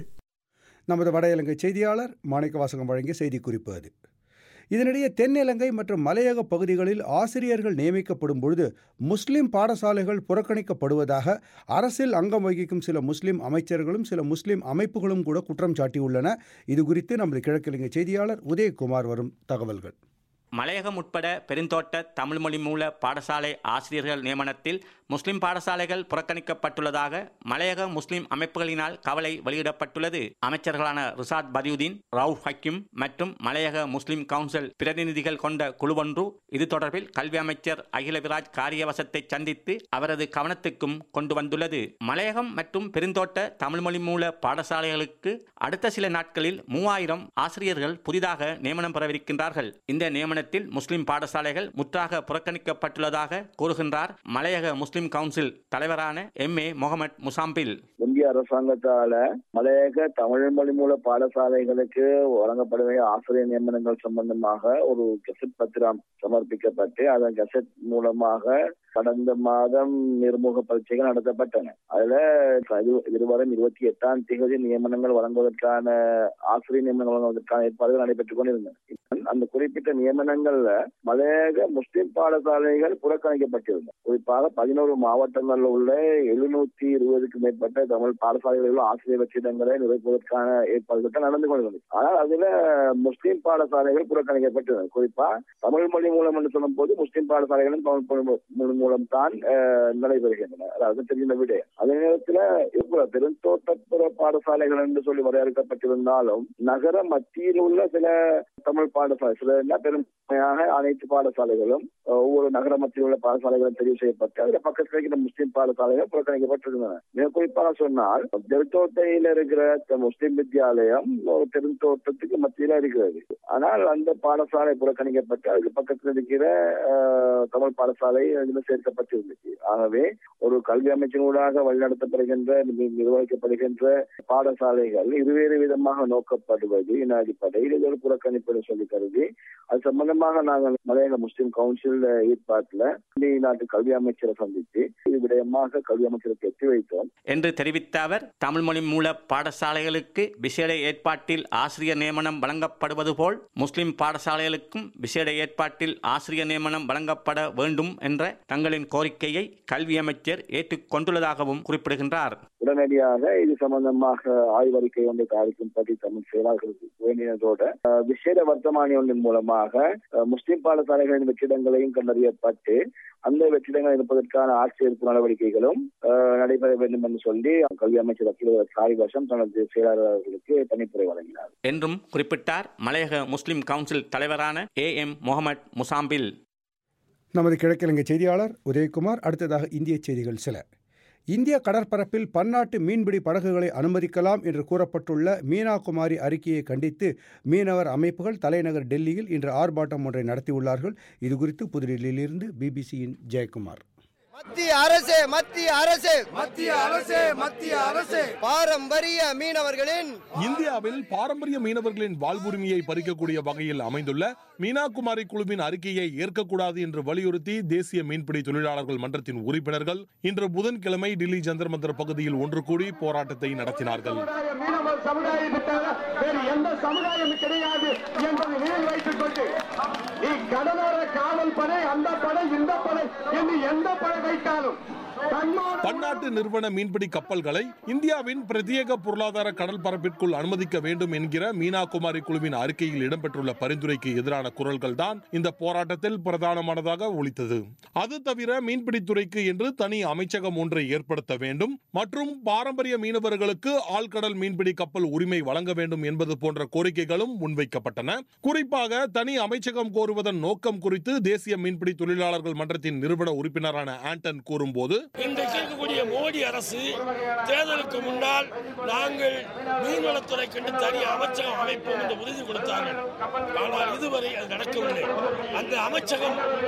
நமது வட இலங்கை செய்தியாளர் மாணிக்க வாசகம் வழங்கிய செய்திக்குறிப்பு அது இதனிடையே தென்னிலங்கை மற்றும் மலையக பகுதிகளில் ஆசிரியர்கள் நியமிக்கப்படும் பொழுது முஸ்லிம் பாடசாலைகள் புறக்கணிக்கப்படுவதாக அரசில் அங்கம் வகிக்கும் சில முஸ்லிம் அமைச்சர்களும் சில முஸ்லிம் அமைப்புகளும் கூட குற்றம் சாட்டியுள்ளன இது குறித்து நமது கிழக்கிழங்கை செய்தியாளர் உதயகுமார் வரும் தகவல்கள் மலையகம் உட்பட பெருந்தோட்ட தமிழ் மொழி மூல பாடசாலை ஆசிரியர்கள் நியமனத்தில் முஸ்லிம் பாடசாலைகள் புறக்கணிக்கப்பட்டுள்ளதாக மலையக முஸ்லிம் அமைப்புகளினால் கவலை வெளியிடப்பட்டுள்ளது அமைச்சர்களான ரிசாத் பதியுதீன் ரவுஃப் ஹக்கிம் மற்றும் மலையக முஸ்லிம் கவுன்சில் பிரதிநிதிகள் கொண்ட குழுவொன்று இது தொடர்பில் கல்வி அமைச்சர் அகில விராஜ் காரியவசத்தை சந்தித்து அவரது கவனத்துக்கும் கொண்டு வந்துள்ளது மலையகம் மற்றும் பெருந்தோட்ட தமிழ் மொழி மூல பாடசாலைகளுக்கு அடுத்த சில நாட்களில் மூவாயிரம் ஆசிரியர்கள் புதிதாக நியமனம் பெறவிருக்கின்றார்கள் இந்த நியமனத்தில் முஸ்லிம் பாடசாலைகள் முற்றாக புறக்கணிக்கப்பட்டுள்ளதாக கூறுகின்றார் மலையக முஸ்லிம் கவுன்சில் தலைவரான எம் ஏ முகமது முசாம்பில் இந்திய அரசாங்கத்தால மலையக தமிழ் மொழி மூல பாடசாலைகளுக்கு வழங்கப்பட வேண்டிய ஆசிரியர் நியமனங்கள் சம்பந்தமாக ஒரு கெசட் பத்திரம் சமர்ப்பிக்கப்பட்டு அதன் கெசட் மூலமாக கடந்த மாதம் நேர்முக பரீட்சைகள் நடத்தப்பட்டன அதுல இது- இதுவரை இருபத்தி எட்டாம் தேதி நியமனங்கள் வழங்குவதற்கான ஆசிரியர் நியமனங்கள் வழங்குவதற்கான ஏற்பாடுகள் நடைபெற்றுக் கொண்டிருந்தன அந்த குறிப்பிட்ட நியமனங்கள்ல மலையக முஸ்லிம் பாடசாலைகள் புறக்கணிக்கப்பட்டிருந்தன குறிப்பாக பதினோரு மாவட்டங்களில் உள்ள எழுநூத்தி இருபதுக்கு மேற்பட்ட தமிழ் பாடசாலைகளில் உள்ள ஆசிரியர் வெற்றிடங்களை நிரப்புவதற்கான ஏற்பாடுகள் தான் நடந்து கொண்டிருந்தது ஆனால் அதுல முஸ்லிம் பாடசாலைகள் புறக்கணிக்கப்பட்டிருந்தது குறிப்பா தமிழ் மொழி மூலம் என்று சொல்லும் போது முஸ்லிம் பாடசாலைகளும் தமிழ் மொழி மொழி மூலம் தான் அஹ், நடைபெறுகின்றன அதாவது தெரிந்த விட அதே நேரத்துல இப்போ பெருந்தோட்டப்புற பாடசாலைகள் என்று சொல்லி வரையறுக்கப்பட்டிருந்தாலும் நகர மத்தியில் உள்ள சில தமிழ் பாடசாலை சில என்ன பெரும்பான்மையாக அனைத்து பாடசாலைகளும் அஹ், ஒவ்வொரு நகர மத்தியில் உள்ள பாடசாலைகளும் தெரிவு செய்யப்பட்டு அதுல பக்கத்தில் இருக்கிற முஸ்லிம் பாடசாலைகள் புறக்கணிக்கப்பட்டிருந்தன மிக குறிப்பாக சொன்னால் தெருத்தோட்டையில இருக்கிற த- முஸ்லிம் வித்யாலயம் ஒரு தெருத்தோட்டத்துக்கு மத்தியில இருக்கிறது ஆனால் அந்த பாடசாலை புறக்கணிக்கப்பட்டு அதுக்கு பக்கத்தில் இருக்கிற அஹ், தமிழ் பாடசாலை அதில் சேர்க்கப்பட்டிருந்துச்சு ஆகவே ஒரு கல்வி அமைச்சினூடாக வழிநடத்தப்படுகின்ற நி- நிர்வகிக்கப்படுகின்ற பாடசாலைகள் இருவேறு விதமாக நோக்கப்படுவது இன அடிப்படையில் இது ஒரு புறக்கணிப்பு சொல்லி கருதி அது சம்பந்தமாக நாங்கள் மலையக முஸ்லிம் கவுன்சில் ஏற்பாட்டில் இந்திய நாட்டு கல்வி அமைச்சரை சந்தித்து இது விடயமாக கல்வி அமைச்சருக்கு எத்தி வைத்தோம் என்று தெரிவித்த அவர் தமிழ் மொழி மூல பாடசாலைகளுக்கு விசேட ஏற்பாட்டில் ஆசிரியர் நியமனம் வழங்கப்படுவது போல் முஸ்லிம் பாடசாலைகளுக்கும் விசேட ஏற்பாட்டில் ஆசிரியர் நியமனம் வழங்கப்பட வேண்டும் என்ற தங்களின் கோரிக்கையை கல்வி அமைச்சர் ஏற்றுக்கொண்டுள்ளதாகவும் குறிப்பிடுகின்றார் உடனடியாக இது சம்பந்தமாக ஆய்வறிக்கை ஒன்றை தயாரிக்கும்படி தமிழ் செயலாளர்களுக்கு வேண்டியதோட அஹ், விசேட வர்த்தமானி ஒன்றின் மூலமாக அஹ், முஸ்லிம் பாடசாலைகளின் வெற்றிடங்களையும் கண்டறியப்பட்டு அந்த வெற்றிடங்கள் இருப்பதற்கான ஆட்சேர்ப்பு நடவடிக்கைகளும் அஹ், நடைபெற வேண்டும் என்று சொல்லி கல்வி அமைச்சர் அகில காரிவாசம் தனது செயலாளர்களுக்கு பணிப்புரை வழங்கினார் என்றும் குறிப்பிட்டார் மலையக முஸ்லிம் கவுன்சில் தலைவரான ஏ எம் முகமது முசாம்பில் நமது கிழக்கிழங்கை செய்தியாளர் உதயகுமார் அடுத்ததாக இந்திய செய்திகள் சில இந்திய கடற்பரப்பில் பன்னாட்டு மீன்பிடி படகுகளை அனுமதிக்கலாம் என்று கூறப்பட்டுள்ள மீனா குமாரி அறிக்கையை கண்டித்து மீனவர் அமைப்புகள் தலைநகர் டெல்லியில் இன்று ஆர்ப்பாட்டம் ஒன்றை நடத்தியுள்ளார்கள் இதுகுறித்து புதுடில்லியிலிருந்து பிபிசியின் ஜெயக்குமார் மத்திய அரசு மத்திய அரசு மத்திய அரசு மத்திய அரசு பாரம்பரிய மீனவர்களின் இந்தியாவில் பாரம்பரிய மீனவர்களின் வாழ்வுரிமையை பறிக்கக்கூடிய வகையில் அமைந்துள்ள மீனாகுமாரி குழுவின் அறிக்கையை ஏற்கக்கூடாது என்று வலியுறுத்தி தேசிய மீன்பிடி தொழிலாளர்கள் மன்றத்தின் உறுப்பினர்கள் இன்று புதன்கிழமை டில்லி ஜந்தர் மந்தர் பகுதியில் ஒன்று கூடி போராட்டத்தை நடத்தினார்கள் மீனவர் சமுதாயத்துக்காக வேறு எந்த சமுதாயம் கிடையாது என்பதை நினைவில் வைத்துக் கொண்டு நீ கடலோர காவல் படை அந்த படை இந்த படை என்று எந்த படை வைத்தாலும் பன்னாட்டு நிறுவன மீன்பிடி கப்பல்களை இந்தியாவின் பிரத்யேக பொருளாதார கடல் பரப்பிற்குள் அனுமதிக்க வேண்டும் என்கிற மீனா குமாரி குழுவின் அறிக்கையில் இடம்பெற்றுள்ள பரிந்துரைக்கு எதிரான குரல்கள் தான் இந்த போராட்டத்தில் பிரதானமானதாக ஒலித்தது அது தவிர மீன்பிடித்துறைக்கு என்று தனி அமைச்சகம் ஒன்றை ஏற்படுத்த வேண்டும் மற்றும் பாரம்பரிய மீனவர்களுக்கு ஆழ்கடல் மீன்பிடி கப்பல் உரிமை வழங்க வேண்டும் என்பது போன்ற கோரிக்கைகளும் முன்வைக்கப்பட்டன குறிப்பாக தனி அமைச்சகம் கோருவதன் நோக்கம் குறித்து தேசிய மீன்பிடி தொழிலாளர்கள் மன்றத்தின் நிறுவன உறுப்பினரான ஆண்டன் கூறும்போது இன்றைக்கு இருக்கக்கூடிய மோடி அரசு தேர்தலுக்கு முன்னால் நாங்கள் மீன்வளத்துறை கண்டு தனி அமைச்சகம் அமைப்போம் என்று உறுதி கொடுத்தார்கள் ஆனால் இதுவரை அது நடக்கவில்லை அந்த அமைச்சகம்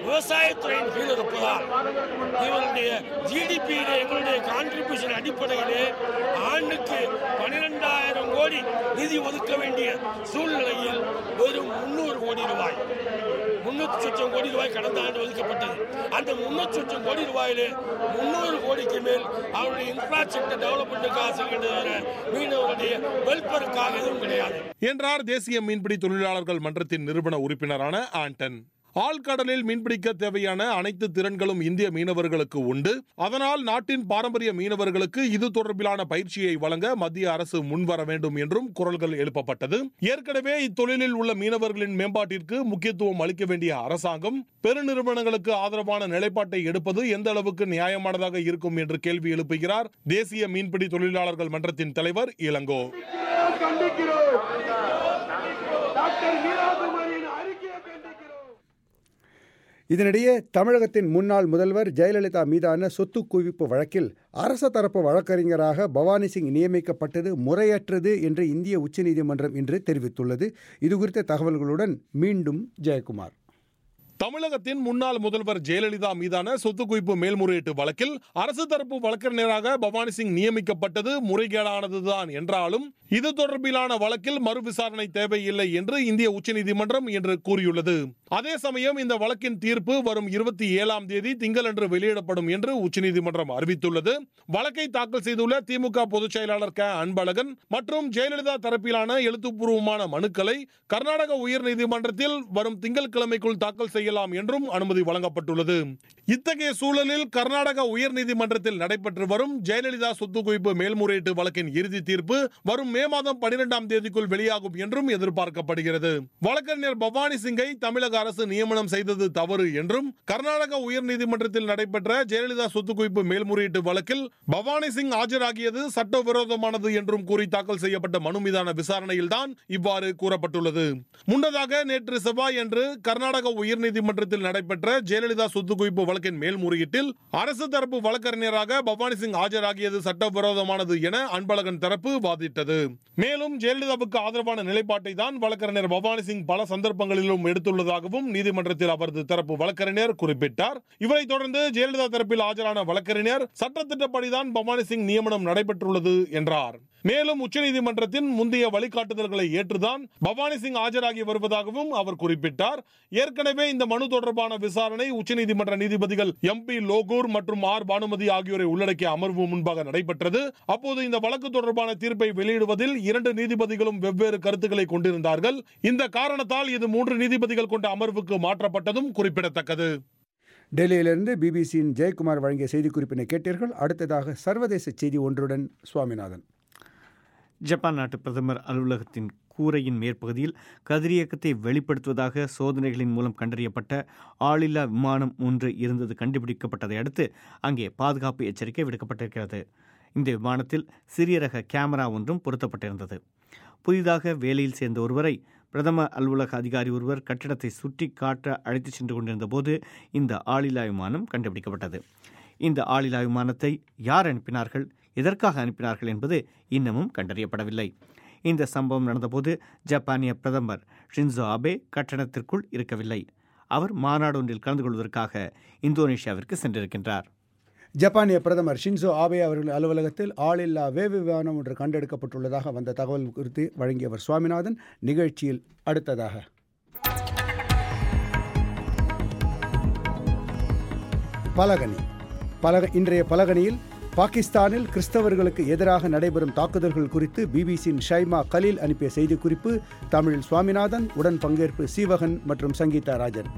விவசாயத்துறையின் கீழ் இருப்பதால் இவருடைய ஜிடிபியிலே எங்களுடைய கான்ட்ரிபியூஷன் அடிப்படையிலே ஆண்டுக்கு பனிரெண்டாயிரம் கோடி நிதி ஒதுக்க வேண்டிய சூழ்நிலையில் வெறும் முன்னூறு கோடி ரூபாய் முன்னூத்தி சொச்சம் கோடி ரூபாய் கடந்த ஆண்டு ஒதுக்கப்பட்டது அந்த முன்னூத்தி சொச்சம் கோடி ரூபாயிலே முன்னூறு கோடிக்கு மேல் அவருடைய இன்ஃப்ராஸ்ட்ரக்சர் டெவலப்மெண்ட்டுக்காக செல்கின்றன மீனவருடைய வெல்பருக்காக எதுவும் கிடையாது என்றார் தேசிய மீன்பிடி தொழிலாளர்கள் மன்றத்தின் நிறுவன உறுப்பினரான ஆண்டன் ஆழ்கடலில் மீன்பிடிக்க தேவையான அனைத்து திறன்களும் இந்திய மீனவர்களுக்கு உண்டு அதனால் நாட்டின் பாரம்பரிய மீனவர்களுக்கு இது தொடர்பிலான பயிற்சியை வழங்க மத்திய அரசு முன்வர வேண்டும் என்றும் குரல்கள் எழுப்பப்பட்டது ஏற்கனவே இத்தொழிலில் உள்ள மீனவர்களின் மேம்பாட்டிற்கு முக்கியத்துவம் அளிக்க வேண்டிய அரசாங்கம் பெருநிறுவனங்களுக்கு ஆதரவான நிலைப்பாட்டை எடுப்பது எந்த அளவுக்கு நியாயமானதாக இருக்கும் என்று கேள்வி எழுப்புகிறார் தேசிய மீன்பிடி தொழிலாளர்கள் மன்றத்தின் தலைவர் இளங்கோ கண்டிக்கிறோம் டாக்டர் மீராகுமாரியின் அறிக்கையை கண்டிக்கிறோம் இதனிடையே தமிழகத்தின் முன்னாள் முதல்வர் ஜெயலலிதா மீதான சொத்து குவிப்பு வழக்கில் அரச தரப்பு வழக்கறிஞராக பவானி சிங் நியமிக்கப்பட்டது முறையற்றது என்று இந்திய உச்சநீதிமன்றம் இன்று தெரிவித்துள்ளது இதுகுறித்த தகவல்களுடன் மீண்டும் ஜெயக்குமார் தமிழகத்தின் முன்னாள் முதல்வர் ஜெயலலிதா மீதான சொத்து குவிப்பு மேல்முறையீட்டு வழக்கில் அரசு தரப்பு வழக்கறிஞராக பவானி சிங் நியமிக்கப்பட்டது முறைகேடானதுதான் என்றாலும் இது தொடர்பிலான வழக்கில் மறு விசாரணை தேவையில்லை என்று இந்திய உச்சநீதிமன்றம் இன்று கூறியுள்ளது அதே சமயம் இந்த வழக்கின் தீர்ப்பு வரும் இருபத்தி ஏழாம் தேதி திங்களன்று வெளியிடப்படும் என்று உச்சநீதிமன்றம் அறிவித்துள்ளது வழக்கை தாக்கல் செய்துள்ள திமுக பொதுச் செயலாளர் க அன்பழகன் மற்றும் ஜெயலலிதா தரப்பிலான எழுத்துப்பூர்வமான மனுக்களை கர்நாடக உயர்நீதிமன்றத்தில் வரும் திங்கட்கிழமைக்குள் தாக்கல் செய்யலாம் என்றும் அனுமதி வழங்கப்பட்டுள்ளது இத்தகைய சூழலில் கர்நாடக உயர்நீதிமன்றத்தில் நடைபெற்று வரும் ஜெயலலிதா சொத்து குவிப்பு மேல்முறையீட்டு வழக்கின் இறுதி தீர்ப்பு வரும் மே மாதம் பனிரெண்டாம் தேதிக்குள் வெளியாகும் என்றும் எதிர்பார்க்கப்படுகிறது வழக்கறிஞர் பவானி சிங்கை தமிழக அரசு நியமனம் செய்தது தவறு என்றும் கர்நாடக உயர்நீதிமன்றத்தில் நடைபெற்ற ஜெயலலிதா சொத்து குவிப்பு மேல்முறையீட்டு வழக்கில் பவானி சிங் ஆஜராகியது சட்டவிரோதமானது என்றும் கூறி தாக்கல் செய்யப்பட்ட மனு மீதான விசாரணையில்தான் இவ்வாறு கூறப்பட்டுள்ளது முன்னதாக நேற்று செவ்வாய் அன்று கர்நாடக உயர்நீதிமன்றத்தில் நடைபெற்ற ஜெயலலிதா சொத்து குவிப்பு வழக்கின் மேல்முறையீட்டில் அரசு தரப்பு வழக்கறிஞராக பவானி சிங் ஆஜராகியது சட்டவிரோதமானது என அன்பழகன் தரப்பு வாதிட்டது மேலும் ஜெயலலிதாவுக்கு ஆதரவான நிலைப்பாட்டை தான் வழக்கறிஞர் பவானி சிங் பல சந்தர்ப்பங்களிலும் எடுத்துள்ளதாகவும் நீதிமன்றத்தில் அவரது தரப்பு வழக்கறிஞர் குறிப்பிட்டார் இவரைத் தொடர்ந்து ஜெயலலிதா தரப்பில் ஆஜரான வழக்கறிஞர் சட்டத்திட்டப்படிதான் பவானி சிங் நியமனம் நடைபெற்றுள்ளது என்றார் மேலும் உச்சநீதிமன்றத்தின் முந்தைய வழிகாட்டுதல்களை ஏற்றுதான் பவானி சிங் ஆஜராகி வருவதாகவும் அவர் குறிப்பிட்டார் ஏற்கனவே இந்த மனு தொடர்பான விசாரணை உச்சநீதிமன்ற நீதிபதிகள் எம் பி லோகூர் மற்றும் ஆர் பானுமதி ஆகியோரை உள்ளடக்கிய அமர்வு முன்பாக நடைபெற்றது அப்போது இந்த வழக்கு தொடர்பான தீர்ப்பை வெளியிடுவதில் இரண்டு நீதிபதிகளும் வெவ்வேறு கருத்துக்களை கொண்டிருந்தார்கள் இந்த காரணத்தால் இது மூன்று நீதிபதிகள் கொண்ட அமர்வுக்கு மாற்றப்பட்டதும் குறிப்பிடத்தக்கது டெல்லியிலிருந்து பிபிசியின் ஜெயக்குமார் வழங்கிய செய்திக்குறிப்பினை கேட்டீர்கள் அடுத்ததாக சர்வதேச செய்தி ஒன்றுடன் சுவாமிநாதன் ஜப்பான் நாட்டு பிரதமர் அலுவலகத்தின் கூரையின் மேற்பகுதியில் கதிரியக்கத்தை வெளிப்படுத்துவதாக சோதனைகளின் மூலம் கண்டறியப்பட்ட ஆளில்லா விமானம் ஒன்று இருந்தது கண்டுபிடிக்கப்பட்டதை அடுத்து அங்கே பாதுகாப்பு எச்சரிக்கை விடுக்கப்பட்டிருக்கிறது இந்த விமானத்தில் சிறிய ரக கேமரா ஒன்றும் பொருத்தப்பட்டிருந்தது புதிதாக வேலையில் சேர்ந்த ஒருவரை பிரதம அலுவலக அதிகாரி ஒருவர் கட்டிடத்தை சுற்றி காட்ட அழைத்துச் சென்று கொண்டிருந்த போது இந்த ஆளில்லா விமானம் கண்டுபிடிக்கப்பட்டது இந்த ஆளில்லா விமானத்தை யார் அனுப்பினார்கள் எதற்காக அனுப்பினார்கள் என்பது இன்னமும் கண்டறியப்படவில்லை இந்த சம்பவம் நடந்தபோது ஜப்பானிய பிரதமர் ஷின்சோ அபே கட்டணத்திற்குள் இருக்கவில்லை அவர் மாநாடு ஒன்றில் கலந்து கொள்வதற்காக இந்தோனேஷியாவிற்கு சென்றிருக்கின்றார் ஜப்பானிய பிரதமர் ஷின்சோ ஆபே அவர்கள் அலுவலகத்தில் ஆளில்லா வேவு விமானம் ஒன்று கண்டெடுக்கப்பட்டுள்ளதாக வந்த தகவல் குறித்து வழங்கியவர் சுவாமிநாதன் நிகழ்ச்சியில் அடுத்ததாக பலகனி பலக இன்றைய பலகனியில் பாகிஸ்தானில் கிறிஸ்தவர்களுக்கு எதிராக நடைபெறும் தாக்குதல்கள் குறித்து பிபிசியின் ஷைமா கலீல் அனுப்பிய செய்திக்குறிப்பு தமிழில் சுவாமிநாதன் உடன் பங்கேற்பு சீவகன் மற்றும் சங்கீதா ராஜன்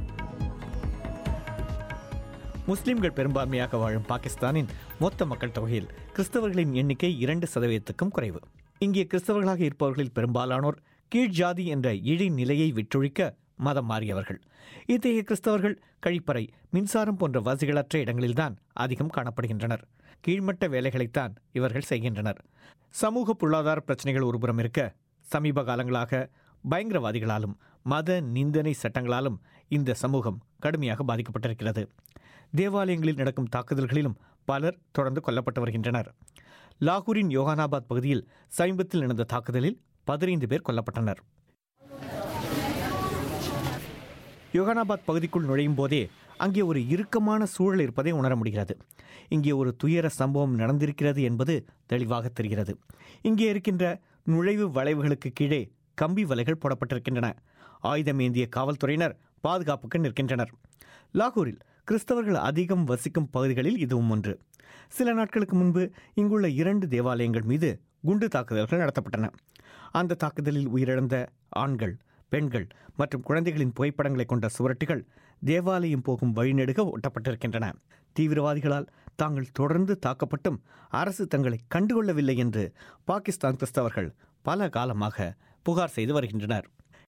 முஸ்லிம்கள் பெரும்பான்மையாக வாழும் பாகிஸ்தானின் மொத்த மக்கள் தொகையில் கிறிஸ்தவர்களின் எண்ணிக்கை இரண்டு சதவீதத்துக்கும் குறைவு இங்கே கிறிஸ்தவர்களாக இருப்பவர்களில் பெரும்பாலானோர் கீழ் ஜாதி என்ற இழி நிலையை விற்றொழிக்க மதம் மாறியவர்கள் இத்தகைய கிறிஸ்தவர்கள் கழிப்பறை மின்சாரம் போன்ற வசதிகளற்ற இடங்களில்தான் அதிகம் காணப்படுகின்றனர் கீழ்மட்ட வேலைகளைத்தான் இவர்கள் செய்கின்றனர் சமூக பொருளாதார பிரச்சனைகள் ஒருபுறம் இருக்க சமீப காலங்களாக பயங்கரவாதிகளாலும் மத நிந்தனை சட்டங்களாலும் இந்த சமூகம் கடுமையாக பாதிக்கப்பட்டிருக்கிறது தேவாலயங்களில் நடக்கும் தாக்குதல்களிலும் பலர் தொடர்ந்து கொல்லப்பட்டு வருகின்றனர் லாகூரின் யோகானாபாத் பகுதியில் சமீபத்தில் நடந்த தாக்குதலில் பதினைந்து பேர் கொல்லப்பட்டனர் யோகானாபாத் பகுதிக்குள் நுழையும் போதே அங்கே ஒரு இறுக்கமான சூழல் இருப்பதை உணர முடிகிறது இங்கே ஒரு துயர சம்பவம் நடந்திருக்கிறது என்பது தெளிவாக தெரிகிறது இங்கே இருக்கின்ற நுழைவு வளைவுகளுக்கு கீழே கம்பி வலைகள் போடப்பட்டிருக்கின்றன ஆயுதம் ஏந்திய காவல்துறையினர் பாதுகாப்புக்கு நிற்கின்றனர் லாகூரில் கிறிஸ்தவர்கள் அதிகம் வசிக்கும் பகுதிகளில் இதுவும் ஒன்று சில நாட்களுக்கு முன்பு இங்குள்ள இரண்டு தேவாலயங்கள் மீது குண்டு தாக்குதல்கள் நடத்தப்பட்டன அந்த தாக்குதலில் உயிரிழந்த ஆண்கள் பெண்கள் மற்றும் குழந்தைகளின் புகைப்படங்களை கொண்ட சுவரட்டிகள் தேவாலயம் போகும் வழிநெடுக ஒட்டப்பட்டிருக்கின்றன தீவிரவாதிகளால் தாங்கள் தொடர்ந்து தாக்கப்பட்டும் அரசு தங்களை கண்டுகொள்ளவில்லை என்று பாகிஸ்தான் கிறிஸ்தவர்கள் பல காலமாக புகார் செய்து வருகின்றனர்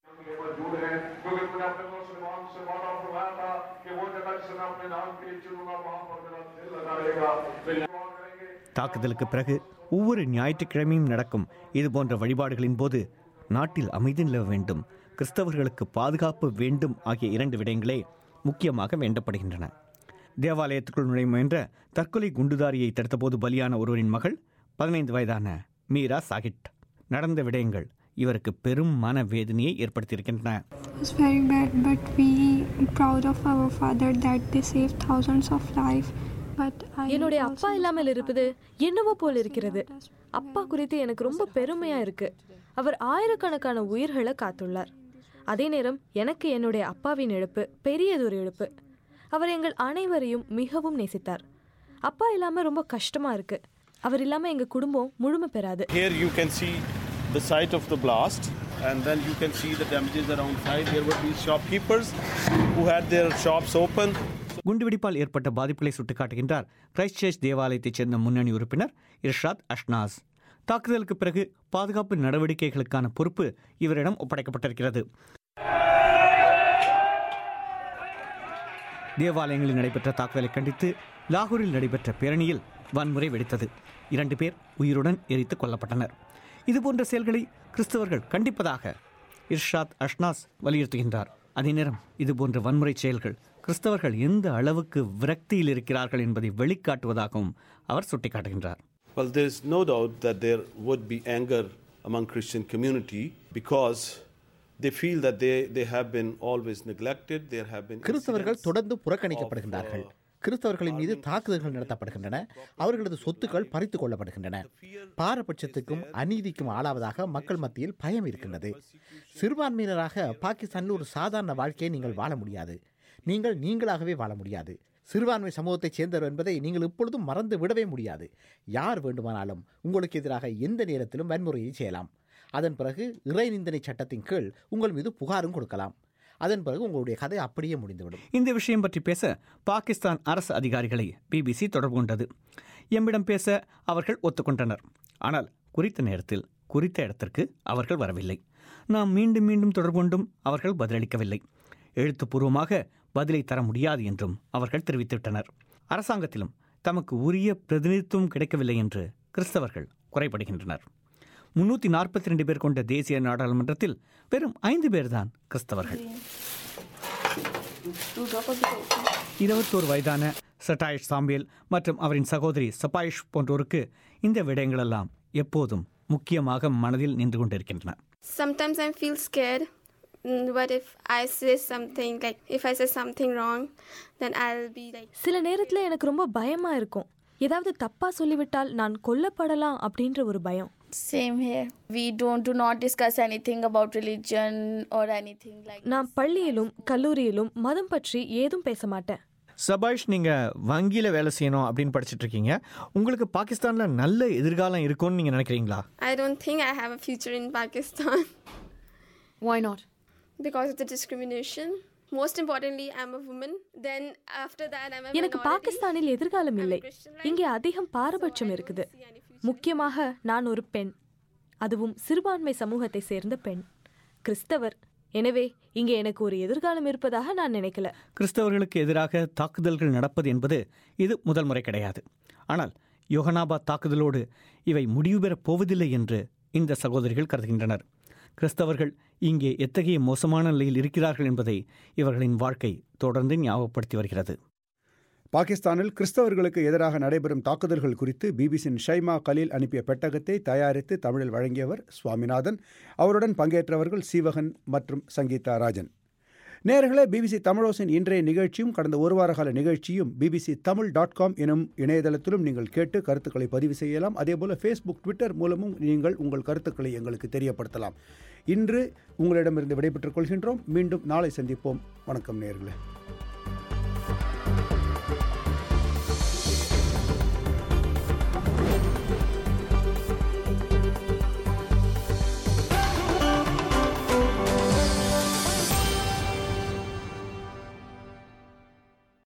தாக்குதலுக்கு பிறகு ஒவ்வொரு ஞாயிற்றுக்கிழமையும் நடக்கும் இதுபோன்ற வழிபாடுகளின் போது நாட்டில் அமைதி நிலவ வேண்டும் கிறிஸ்தவர்களுக்கு பாதுகாப்பு வேண்டும் ஆகிய இரண்டு விடயங்களே முக்கியமாக வேண்டப்படுகின்றன தேவாலயத்துக்குள் நுழைய முயன்ற தற்கொலை குண்டுதாரியை தடுத்தபோது பலியான ஒருவரின் மகள் பதினைந்து வயதான மீரா சாகிட் நடந்த விடயங்கள் இவருக்கு பெரும் மன வேதனையை ஏற்படுத்தியிருக்கின்றன was very bad, but we proud of our father that they saved thousands of life. But I என்னுடைய அப்பா இல்லாமல் இருப்பது என்னவோ போல் இருக்கிறது அப்பா குறித்து எனக்கு ரொம்ப பெருமையா இருக்கு அவர் ஆயிரக்கணக்கான உயிர்களை காத்துள்ளார் அதே நேரம் எனக்கு என்னுடைய அப்பாவின் இழப்பு பெரியதொரு இழப்பு அவர் எங்கள் அனைவரையும் மிகவும் நேசித்தார் அப்பா இல்லாம ரொம்ப கஷ்டமா இருக்கு அவர் இல்லாம எங்க குடும்பம் முழுமை பெறாது Here you can see the site of the blast and then you can see the damages around side. There were these shopkeepers who had their shops open. குண்டுவெடிப்பால் ஏற்பட்ட பாதிப்புகளை சுட்டிக்காட்டுகின்றார் கிரைஸ்ட் சர்ச் தேவாலயத்தைச் சேர்ந்த முன்னணி உறுப்பினர் இர்ஷாத் அஷ்னாஸ் தாக்குதலுக்கு பிறகு பாதுகாப்பு நடவடிக்கைகளுக்கான பொறுப்பு இவரிடம் ஒப்படைக்கப்பட்டிருக்கிறது தேவாலயங்களில் நடைபெற்ற தாக்குதலை கண்டித்து லாகூரில் நடைபெற்ற பேரணியில் வன்முறை வெடித்தது இரண்டு பேர் உயிருடன் எரித்து கொல்லப்பட்டனர் இதுபோன்ற செயல்களை கிறிஸ்தவர்கள் கண்டிப்பதாக இர்ஷாத் அஷ்னாஸ் வலியுறுத்துகின்றார் அதே நேரம் இதுபோன்ற வன்முறை செயல்கள் கிறிஸ்தவர்கள் எந்த அளவுக்கு விரக்தியில் இருக்கிறார்கள் என்பதை வெளிக்காட்டுவதாகவும் அவர் சுட்டிக்காட்டுகின்றார் Well, there's no doubt that there would be anger among Christian community because they feel that they, they have been always neglected. There have been கிறிஸ்தவர்கள் தொடர்ந்து புறக்கணிக்கப்படுகின்றார்கள் கிறிஸ்தவர்களின் மீது தாக்குதல்கள் நடத்தப்படுகின்றன அவர்களது சொத்துக்கள் பறித்துக் கொள்ளப்படுகின்றன பாரபட்சத்துக்கும் அநீதிக்கும் ஆளாவதாக மக்கள் மத்தியில் பயம் இருக்கின்றது சிறுபான்மையினராக பாகிஸ்தானில் ஒரு சாதாரண வாழ்க்கையை நீங்கள் வாழ முடியாது நீங்கள் நீங்களாகவே வாழ முடியாது சிறுபான்மை சமூகத்தைச் சேர்ந்தவர் என்பதை நீங்கள் இப்பொழுதும் மறந்து விடவே முடியாது யார் வேண்டுமானாலும் உங்களுக்கு எதிராக எந்த நேரத்திலும் வன்முறையை செய்யலாம் அதன் பிறகு இறை நிந்தனை சட்டத்தின் கீழ் உங்கள் மீது புகாரும் கொடுக்கலாம் அதன் பிறகு உங்களுடைய கதை அப்படியே முடிந்துவிடும் இந்த விஷயம் பற்றி பேச பாகிஸ்தான் அரசு அதிகாரிகளை பிபிசி தொடர்பு கொண்டது எம்மிடம் பேச அவர்கள் ஒத்துக்கொண்டனர் ஆனால் குறித்த நேரத்தில் குறித்த இடத்திற்கு அவர்கள் வரவில்லை நாம் மீண்டும் மீண்டும் தொடர்பு கொண்டும் அவர்கள் பதிலளிக்கவில்லை எழுத்துப்பூர்வமாக பதிலை தர முடியாது என்றும் அவர்கள் தெரிவித்துவிட்டனர் அரசாங்கத்திலும் தமக்கு உரிய பிரதிநிதித்துவம் கிடைக்கவில்லை என்று கிறிஸ்தவர்கள் குறைபடுகின்றனர் முன்னூற்றி நாற்பத்தி ரெண்டு பேர் கொண்ட தேசிய நாடாளுமன்றத்தில் வெறும் ஐந்து பேர்தான் கிறிஸ்தவர்கள் இருபத்தோரு வயதான சட்டாயிஷ் சாம்பேல் மற்றும் அவரின் சகோதரி சபாயிஷ் போன்றோருக்கு இந்த விடயங்களெல்லாம் எப்போதும் முக்கியமாக மனதில் நின்று கொண்டிருக்கின்றன Sometimes I feel scared. Mm, What if I say something like if I say something wrong, then I'll be like சில நேரத்துல எனக்கு ரொம்ப பயமா இருக்கும் ஏதாவது தப்பா சொல்லிவிட்டால் நான் கொல்லப்படலாம் அப்படின்ற ஒரு பயம் Same here. We don't do not discuss anything about religion or anything like நான் பள்ளியிலும் கல்லூரியிலும் மதம் பற்றி ஏதும் பேச மாட்டேன் சபாயிஷ் நீங்கள் வங்கியில் வேலை செய்யணும் அப்படின்னு படிச்சுட்டு இருக்கீங்க உங்களுக்கு பாகிஸ்தானில் நல்ல எதிர்காலம் இருக்கும்னு நீங்கள் நினைக்கிறீங்களா I don't think I have a future in Pakistan. Why not? Because of the discrimination. Most importantly, I'm a woman. Then after that, I'm a எனக்கு minority. பாகிஸ்தானில் எதிர்காலம் இல்லை இங்கே அதிகம் பாரபட்சம் இருக்குது முக்கியமாக நான் ஒரு பெண் அதுவும் சிறுபான்மை சமூகத்தை சேர்ந்த பெண் கிறிஸ்தவர் எனவே இங்கே எனக்கு ஒரு எதிர்காலம் இருப்பதாக நான் நினைக்கல கிறிஸ்தவர்களுக்கு எதிராக தாக்குதல்கள் நடப்பது என்பது இது முதல் முறை கிடையாது ஆனால் யோகனாபாத் தாக்குதலோடு இவை முடிவு பெறப் போவதில்லை என்று இந்த சகோதரிகள் கருதுகின்றனர் கிறிஸ்தவர்கள் இங்கே எத்தகைய மோசமான நிலையில் இருக்கிறார்கள் என்பதை இவர்களின் வாழ்க்கை தொடர்ந்து ஞாபகப்படுத்தி வருகிறது பாகிஸ்தானில் கிறிஸ்தவர்களுக்கு எதிராக நடைபெறும் தாக்குதல்கள் குறித்து பிபிசியின் ஷைமா கலீல் அனுப்பிய பெட்டகத்தை தயாரித்து தமிழில் வழங்கியவர் சுவாமிநாதன் அவருடன் பங்கேற்றவர்கள் சீவகன் மற்றும் சங்கீதா ராஜன் நேர்களே பிபிசி தமிழோசின் இன்றைய நிகழ்ச்சியும் கடந்த ஒரு வார கால நிகழ்ச்சியும் பிபிசி தமிழ் டாட் காம் எனும் இணையதளத்திலும் நீங்கள் கேட்டு கருத்துக்களை பதிவு செய்யலாம் அதேபோல ஃபேஸ்புக் ட்விட்டர் மூலமும் நீங்கள் உங்கள் கருத்துக்களை எங்களுக்கு தெரியப்படுத்தலாம் இன்று உங்களிடமிருந்து விடைபெற்றுக் கொள்கின்றோம் மீண்டும் நாளை சந்திப்போம் வணக்கம் நேர்களே